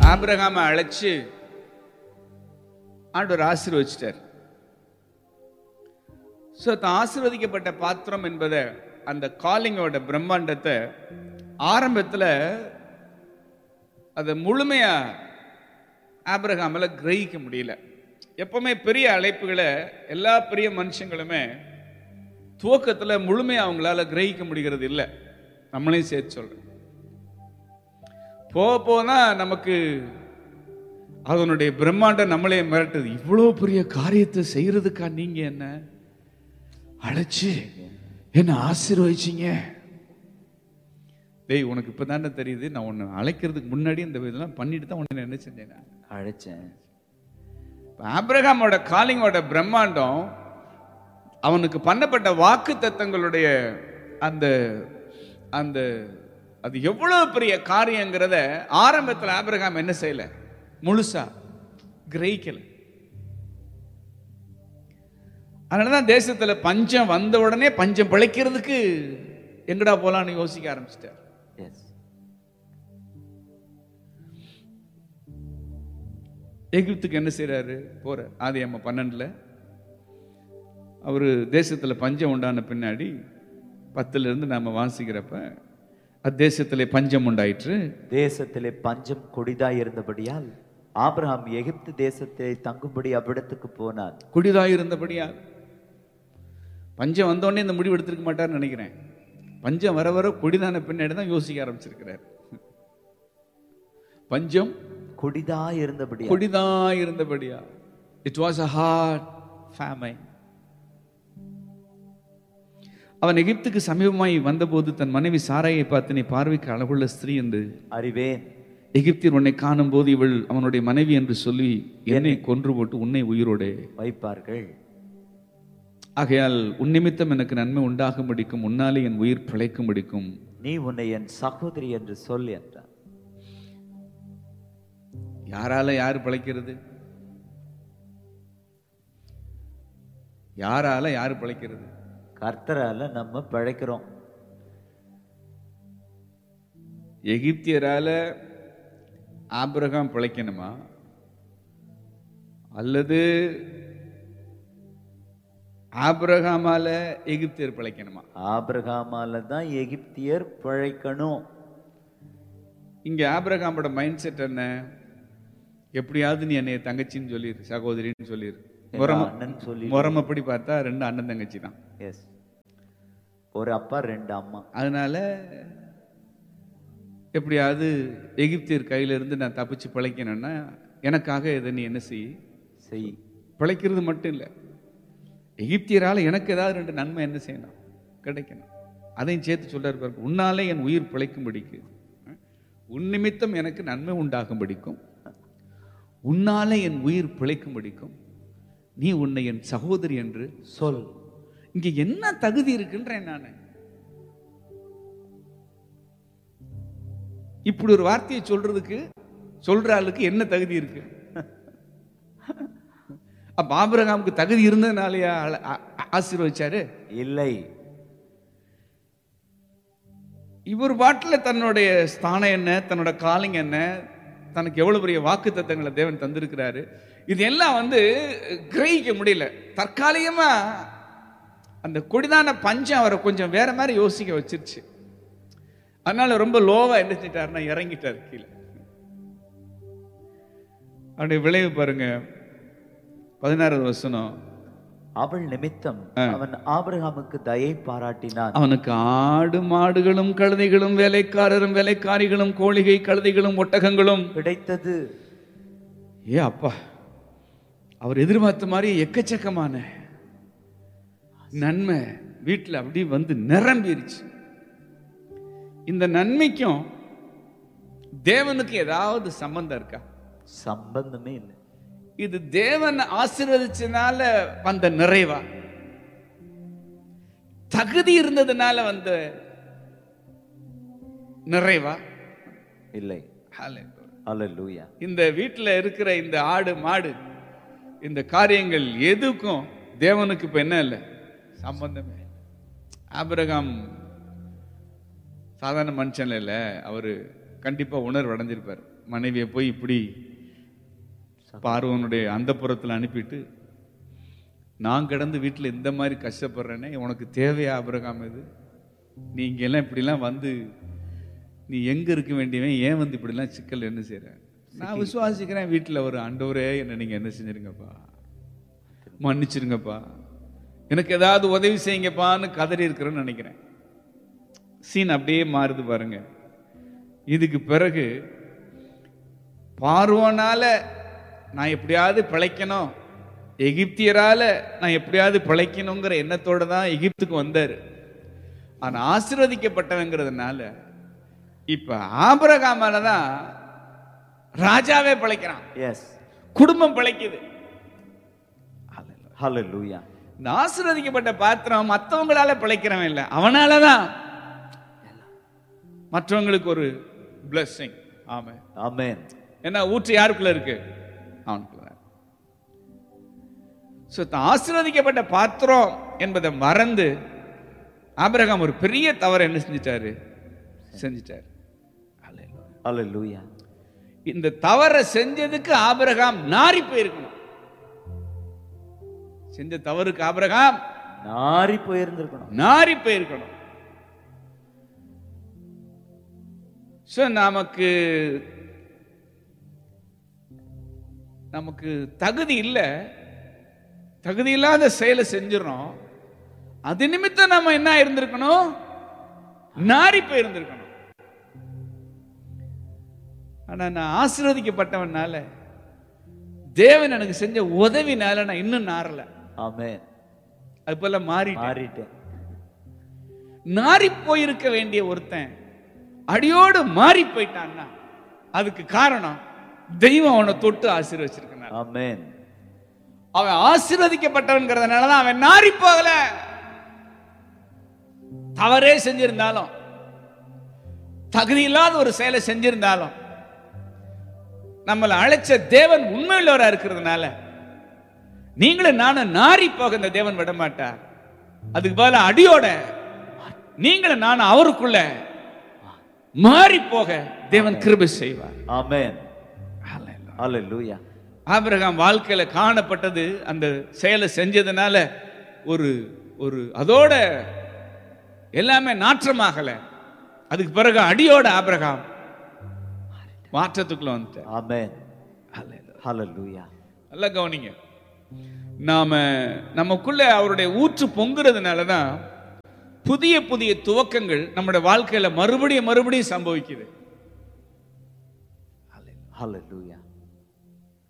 ஆபிரகாமை அழைச்சு ஆண்டவர் ஆசீர்வச்சிட்டார் ஸோ ஆசீர்வதிக்கப்பட்ட பாத்திரம் என்பதை அந்த காலிங்கோட பிரம்மாண்டத்தை ஆரம்பத்தில் அதை முழுமையா ஆபிரகாமில் கிரகிக்க முடியல எப்பவுமே பெரிய அழைப்புகளை எல்லா பெரிய மனுஷங்களுமே துவக்கத்தில் முழுமையா அவங்களால கிரகிக்க முடிகிறது இல்லை நம்மளையும் சேர்த்து சொல்றேன் போக போக தான் நமக்கு அதனுடைய பிரம்மாண்டம் நம்மளே மிரட்டுது இவ்வளோ பெரிய காரியத்தை செய்யறதுக்கா நீங்க என்ன அழைச்சு என்ன ஆசீர்வதிச்சீங்க டேய் உனக்கு இப்போ தானே தெரியுது நான் உன்னை அழைக்கிறதுக்கு முன்னாடி இந்த இதெல்லாம் பண்ணிட்டு தான் உன்னை என்ன செஞ்சேன் நான். அழைச்சேன் இப்ப ஆபிரகாமோட காலிங்கோட பிரம்மாண்டம் அவனுக்கு பண்ணப்பட்ட வாக்கு தத்தங்களுடைய அந்த அந்த அது எவ்வளவு பெரிய காரியங்கிறத ஆரம்பத்தில் ஆபிரகாம் என்ன செய்யல முழுசா கிரகிக்கல அதனாலதான் தேசத்துல பஞ்சம் வந்த உடனே பஞ்சம் பிழைக்கிறதுக்கு எங்கடா போலான்னு யோசிக்க ஆரம்பிச்சிட்டார் எஸ் எகிப்துக்கு என்ன செய்றாரு போற ஆதி அம்மா பன்னெண்டுல அவர் தேசத்துல பஞ்சம் உண்டான பின்னாடி பத்துல இருந்து நாம வாசிக்கிறப்ப அத்தேசத்திலே பஞ்சம் உண்டாயிற்று தேசத்திலே பஞ்சம் கொடிதாய் இருந்தபடியால் ஆபிரகாம் எகிப்து தேசத்திலே தங்கும்படி அவ்விடத்துக்கு போனான் குடிதாய் இருந்தபடியா பஞ்சம் வந்தோடனே இந்த முடிவு எடுத்திருக்க மாட்டார்னு நினைக்கிறேன் பஞ்சம் வர வர குடிதான பின்னாடி தான் யோசிக்க ஆரம்பிச்சிருக்கிறார் பஞ்சம் கொடிதாய் இருந்தபடியால் கொடிதாய் இருந்தபடியா it was a hard famine அவன் எகிப்துக்கு சமீபமாய் வந்தபோது தன் மனைவி சாராயை பார்த்து நீ பார்வைக்கு அழகுள்ள ஸ்திரீ என்று அறிவேன் எகிப்தியர் உன்னை காணும்போது இவள் அவனுடைய மனைவி என்று சொல்லி என்னை கொன்று போட்டு உன்னை உயிரோடே வைப்பார்கள் ஆகையால் உன் நிமித்தம் எனக்கு நன்மை உண்டாகும்படிக்கும் உன்னாலே என் உயிர் பிழைக்கும்படிக்கும் நீ உன்னை என் சகோதரி என்று சொல் என்றான் யாரால யார் பிழைக்கிறது யாரால யார் பிழைக்கிறது கர்த்தரால நம்ம பிழைக்கிறோம் எகிப்தியரால ஆபிரகாம் பிழைக்கணுமா அல்லது ஆபிரகாமால எகிப்தியர் பிழைக்கணுமா ஆபிரகாமால தான் எகிப்தியர் பிழைக்கணும் இங்க ஆபிரகாமோட மைண்ட் செட் என்ன எப்படியாவது நீ என்னைய தங்கச்சின்னு சொல்லிரு சகோதரின்னு சொல்லிரு எங்க முறம அண்ணன் சொல்லி முறமப்படி பார்த்தா ரெண்டு அண்ணன் தங்கச்சி தான் எஸ் ஒரு அப்பா ரெண்டு அம்மா அதனால எப்படியாவது எகிப்தியர் கையில இருந்து நான் தப்பிச்சு பிழைக்கணும்னா எனக்காக இதை நீ என்ன செய் செய் பிழைக்கிறது மட்டும் இல்லை எகிப்தியரால எனக்கு ஏதாவது ரெண்டு நன்மை என்ன செய்யணும் கிடைக்கணும் அதையும் சேர்த்து சொல்றாரு பாருங்க உன்னாலே என் உயிர் பிழைக்கும்படிக்கு உன் நிமித்தம் எனக்கு நன்மை உண்டாகும்படிக்கும் உன்னாலே என் உயிர் பிழைக்கும்படிக்கும் நீ உன்னை என் சகோதரி என்று சொல் இங்க என்ன தகுதி இருக்குன்றேன் நான் இப்படி ஒரு வார்த்தையை சொல்றதுக்கு சொல்ற ஆளுக்கு என்ன தகுதி இருக்கு அப்ப ஆபிரகாமுக்கு தகுதி இருந்ததுனாலயா ஆள- ஆ- ஆ- ஆசீர்வதிச்சாரு இல்லை இவர் பாட்டில் தன்னுடைய ஸ்தானம் என்ன தன்னோட காலிங் என்ன தனக்கு எவ்வளவு பெரிய வாக்கு தத்தங்களை தேவன் தந்திருக்கிறாரு இது எல்லாம் வந்து கிரகிக்க முடியல தற்காலிகமா அந்த கொடிதான பஞ்சம் அவரை கொஞ்சம் வேற மாதிரி யோசிக்க வச்சிருச்சு அதனால ரொம்ப லோவா என்ன செஞ்சிட்டாருன்னா இறங்கிட்டார் கீழே அவருடைய விளைவு பாருங்க பதினாறாவது வசனம் அவள் நிமித்தம் அவன் ஆபிரகாமுக்கு தயை பாராட்டினான் அவனுக்கு ஆடு மாடுகளும் கழுதைகளும் வேலைக்காரரும் வேலைக்காரிகளும் கோழிகை கழுதைகளும் ஒட்டகங்களும் கிடைத்தது ஏ அப்பா அவர் எதிர்பார்த்த மாதிரி எக்கச்சக்கமான நன்மை வீட்டில் அப்படி வந்து நிரம்பிருச்சு இந்த நன்மைக்கும் தேவனுக்கு ஏதாவது சம்பந்தம் இருக்கா சம்பந்தமே இல்லை இது தேவன் ஆசீர்வதிச்சனால வந்த நிறைவா தகுதி இருந்ததுனால வந்த நிறைவா இல்லை Hallelujah. அல்லேலூயா இந்த வீட்டில் இருக்கிற இந்த ஆடு மாடு இந்த காரியங்கள் எதுக்கும் தேவனுக்கு இப்ப என்ன இல்லை சம்பந்தமே ஆபிரகாம் சாதாரண மனுஷன் இல்லை அவரு கண்டிப்பா உணர்வு அடைஞ்சிருப்பார் மனைவியை போய் இப்படி பார்வனுடைய அந்த அனுப்பிட்டு நான் கிடந்து வீட்டில் இந்த மாதிரி கஷ்டப்படுறேனே உனக்கு தேவையா ஆபிரகாம் இது நீ இங்கெல்லாம் இப்படிலாம் வந்து நீ எங்க இருக்க வேண்டியவன் ஏன் வந்து இப்படிலாம் சிக்கல் என்ன செய்ற நான் விசுவாசிக்கிறேன் வீட்டில் ஒரு ஆண்டவரே என்ன நீங்க என்ன செஞ்சிருங்கப்பா மன்னிச்சிருங்கப்பா எனக்கு ஏதாவது உதவி செய்யுங்கப்பான்னு கதறி இருக்கிறேன்னு நினைக்கிறேன் சீன் அப்படியே மாறுது பாருங்க இதுக்கு பிறகு பார்வோனால நான் எப்படியாவது பிழைக்கணும் எகிப்தியரால நான் எப்படியாவது பிழைக்கணுங்கிற எண்ணத்தோட தான் எகிப்துக்கு வந்தார் ஆனா ஆசீர்வதிக்கப்பட்டவங்கிறதுனால இப்ப ஆபரகாமால தான் ராஜாவே பிழைக்கிறான் எஸ் குடும்பம் பிழைக்குது ஹalleluya இந்த ஆசீர்வதிக்கப்பட்ட பாத்திரம் மற்றவங்களால பிழைக்கிறவன் இல்லை அவனால தான் மற்றவங்களுக்கு ஒரு blessing ஆமா ஆமென் ஏன்னா ஊற்று யாருக்குள்ள இருக்கு அவனுக்குள்ள ஸோ ஆசீர்வதிக்கப்பட்ட பாத்திரம் என்பதை மறந்து ஆபிரகாம் ஒரு பெரிய தவறு என்ன செஞ்சிட்டாரு செஞ்சிட்டாரு ஹalleluya இந்த தவறை செஞ்சதுக்கு ஆபிரகாம் நாரி போயிருக்கணும் செஞ்ச தவறுக்கு ஆபிரகாம் நாரி போயிருந்திருக்கணும் நாரி போயிருக்கணும் ஸோ நமக்கு நமக்கு தகுதி இல்லை தகுதி இல்லாத செயலை செஞ்சிடறோம் அது நிமித்தம் நம்ம என்ன இருந்திருக்கணும் நாரி போயிருந்திருக்கணும் ஆனா நான் ஆசீர்வதிக்கப்பட்டவனால தேவன் எனக்கு செஞ்ச உதவினால நான் இன்னும் நாரல ஆமென் அது போல மாறி மாறிட்டேன் நாரி போயிருக்க வேண்டிய ஒருத்தன் அடியோடு மாறி போயிட்டான்னா அதுக்கு காரணம் தெய்வம் அவனை தொட்டு ஆசீர்வச்சிருக்கனால ஆமென் அவன் ஆசீர்வதிக்கப்பட்டவன்கிறதுனால தான் அவன் நாரி போகல தவறே செஞ்சிருந்தாலும் தகுதி இல்லாத ஒரு செயலை செஞ்சிருந்தாலும் நம்மளை அழைச்ச தேவன் உண்மையுள்ளவரா இருக்கிறதுனால நீங்களும் நானும் நாரி போக இந்த தேவன் விட மாட்டார் அதுக்கு பதிலா அடியோட நீங்களும் நானும் அவருக்குள்ள மாறி போக தேவன் கிருபை செய்வார் ஆமென் ஹalleluya ஆபிரகாம் வாழ்க்கையில காணப்பட்டது அந்த செயலை செஞ்சதுனால ஒரு ஒரு அதோட எல்லாமே நாற்றமாகல அதுக்கு பிறகு அடியோட ஆபிரகாம் மாற்றத்துக்குள்ள வந்துட்டார் ஆமென் ஹalleluya நல்லா கவனிங்க நாம நமக்குள்ள அவருடைய ஊற்று பொங்குறதுனால தான் புதிய புதிய துவக்கங்கள் நம்முடைய வாழ்க்கையில மறுபடியும் மறுபடியும் சம்பவிக்குது ஹalleluya